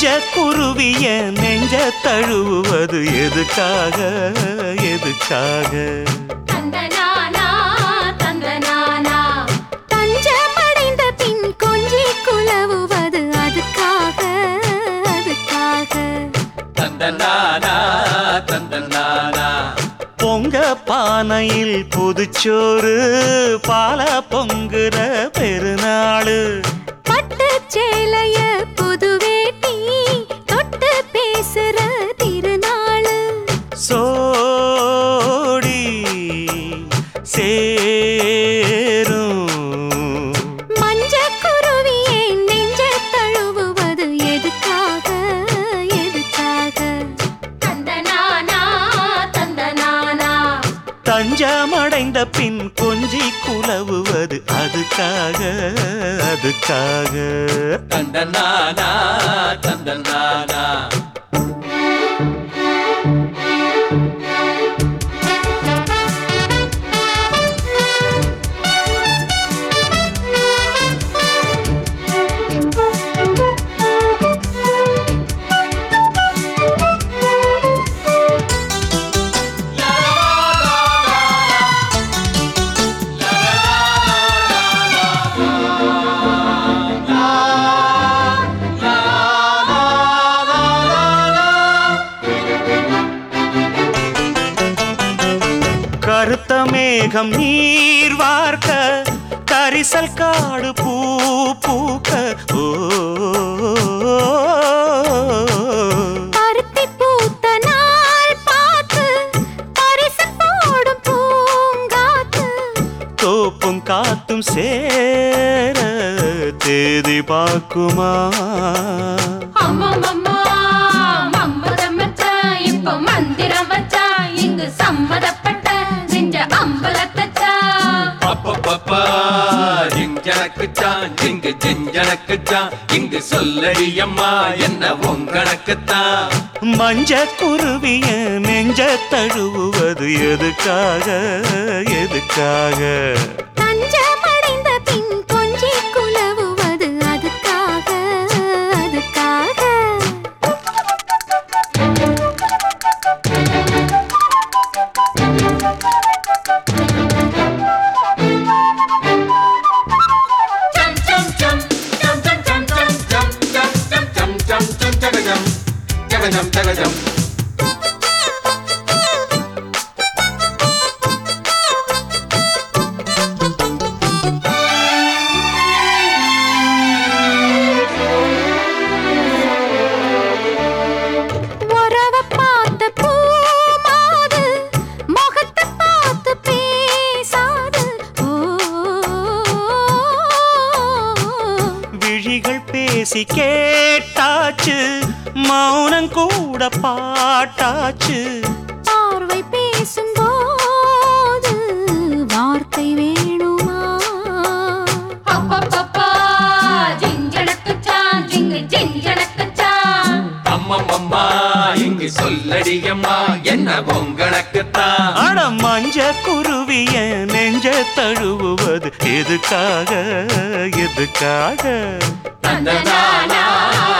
மஞ்ச குருவிய நெஞ்ச தழுவுவது எதுக்காக எதுக்காக தந்தனானா தந்தனானா தஞ்சமடைந்த பின் கொஞ்சி குலவுவது அதுக்காக அதுக்காக தந்தனானா தந்தனானா பொங்க பானையில் புதுச்சோறு பால பொங்குற பெருநாளு பட்டு சேலைய புது வேட்டி தொட்டு பேசுற திருநாளு சோடி சேரும் மஞ்ச குருவியே நெஞ்ச தழுவுவது எதுக்காக எதுக்காக தந்தனானா தந்தனானா தஞ்சமடைந்த பின் கொஞ்சி குலவுவது அதுக்காக அதுக்காக தந்தனானா தந்தனானா கருத்த மேகம் நீர் வார்க்க கரிசல் காடு பூ பூக்க ஓ பருத்தி பூத்த நாள் பார்த்து பரிசு போடும் பூங்காத்து தோப்பும் காத்தும் சேர தேதி பார்க்குமா அம்மம்மம்மா மம்மதம் மச்சான் இப்ப மந்திரம் வச்சான் இங்கு சம்மதப்பட்ட நெஞ்ச அம்பலத்தச்சான் அப்பப்பப்பா ஜிஞ்சனக்குச்சான் ஜிங்கு ஜிஞ்சனக்குச்சான் இங்கு சொல்லடியம்மா என்ன உங்கனக்குத்தான் மஞ்ச குருவிய நெஞ்ச தழுவுவது எதுக்காக எதுக்காக தஞ்சமடைந்த பின் கொஞ்சி குலவுவது அதுக்காக அதுக்காக Jump, jump, jump, jump, jump, jump, jump, jump, jump, jump, jump, jump, jump, jump, jump, jump, jump, jump. உறவ பார்த்த பூமாது முகத்தை பார்த்து பேசாது ஓ விழிகள் பேசி கேட்டாச்சு மௌனம் கூட பாட்டாச்சு பார்வை பேசும்போது வார்த்தை வேணுமா அப்பப்பப்பா ஜிஞ்சனக்குச்சான் ஜிங்கு ஜிஞ்சனக்குச்சான் அம்மம்மம்மா இங்கு சொல்லடியம்மா என்ன உங்கனக்குத்தான் அட மஞ்ச குருவிய நெஞ்ச தழுவுவது எதுக்காக எதுக்காக தந்தனானா